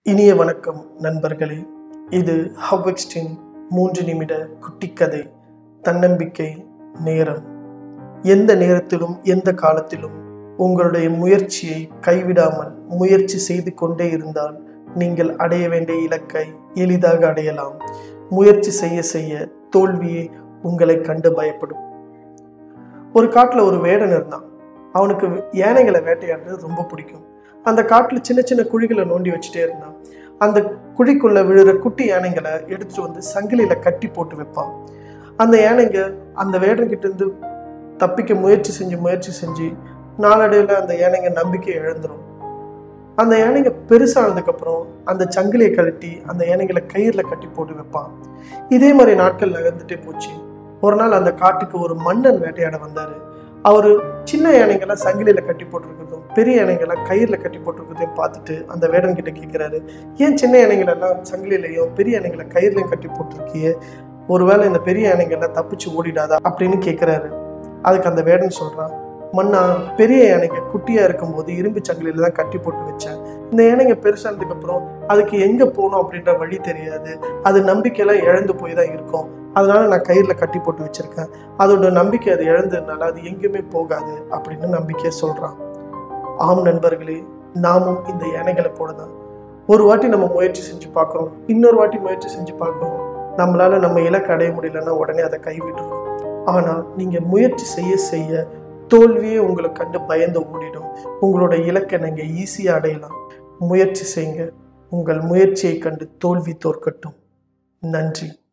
இனிய வணக்கம் நண்பர்களே இது ஹவ்வெக்ஸ்டின் மூன்று நிமிட குட்டிக்கதை தன்னம்பிக்கை நேரம் எந்த நேரத்திலும் எந்த காலத்திலும் உங்களுடைய முயற்சியை கைவிடாமல் முயற்சி செய்து கொண்டே இருந்தால் நீங்கள் அடைய வேண்டிய இலக்கை எளிதாக அடையலாம் முயற்சி செய்ய செய்ய தோல்வியே உங்களை கண்டு பயப்படும் ஒரு காட்டில் ஒரு வேடன் இருந்தான் அவனுக்கு யானைகளை வேட்டையாடுறது ரொம்ப பிடிக்கும் அந்த காட்டில் சின்ன சின்ன குழிகளை நோண்டி வச்சுட்டே இருந்தான் அந்த குழிக்குள்ள விழுற குட்டி யானைங்களை எடுத்துட்டு வந்து சங்கிலியில கட்டி போட்டு வைப்பான் அந்த யானைங்க அந்த வேடன்கிட்ட இருந்து தப்பிக்க முயற்சி செஞ்சு முயற்சி செஞ்சு நாளடைவில் அந்த யானைங்க நம்பிக்கை இழந்துரும் அந்த யானைங்க பெருசானதுக்கப்புறம் அந்த சங்கிலியை கழட்டி அந்த யானைங்களை கயிறில் கட்டி போட்டு வைப்பான் இதே மாதிரி நாட்கள் நகர்ந்துட்டே போச்சு ஒரு நாள் அந்த காட்டுக்கு ஒரு மன்னன் வேட்டையாட வந்தாரு அவர் சின்ன யானைங்களை சங்கிலியில கட்டி போட்டிருக்கிறதும் பெரிய யானைகளை கயிறில் கட்டி போட்டிருக்கிறதையும் பார்த்துட்டு அந்த வேடன் கிட்ட கேட்குறாரு ஏன் சின்ன யானைகள் எல்லாம் சங்கிலிலையும் பெரிய யானைகளை கயிறுலையும் கட்டி போட்டிருக்கியே ஒருவேளை இந்த பெரிய யானைகள்லாம் தப்பிச்சு ஓடிடாதா அப்படின்னு கேட்குறாரு அதுக்கு அந்த வேடன் சொல்றான் மன்னா பெரிய யானைங்க குட்டியா இருக்கும்போது இரும்பு சங்கிலியில தான் கட்டி போட்டு வச்சேன் இந்த யானைங்க பெருசானதுக்கு அப்புறம் அதுக்கு எங்க போகணும் அப்படின்ற வழி தெரியாது அது நம்பிக்கையெல்லாம் இழந்து போய் தான் இருக்கும் அதனால நான் கயிறில் கட்டி போட்டு வச்சிருக்கேன் அதோட நம்பிக்கை அது இழந்ததுனால அது எங்கேயுமே போகாது அப்படின்னு நம்பிக்கையை சொல்றான் ஆம் நண்பர்களே நாமும் இந்த யானைகளை போல தான் ஒரு வாட்டி நம்ம முயற்சி செஞ்சு பார்க்குறோம் இன்னொரு வாட்டி முயற்சி செஞ்சு பார்க்குறோம் நம்மளால நம்ம இலக்கு அடைய முடியலன்னா உடனே அதை கைவிட்டுறோம் ஆனால் நீங்க முயற்சி செய்ய செய்ய தோல்வியே உங்களை கண்டு பயந்து ஓடிடும் உங்களோட இலக்கை நீங்கள் ஈஸியாக அடையலாம் முயற்சி செய்யுங்க உங்கள் முயற்சியை கண்டு தோல்வி தோற்கட்டும் நன்றி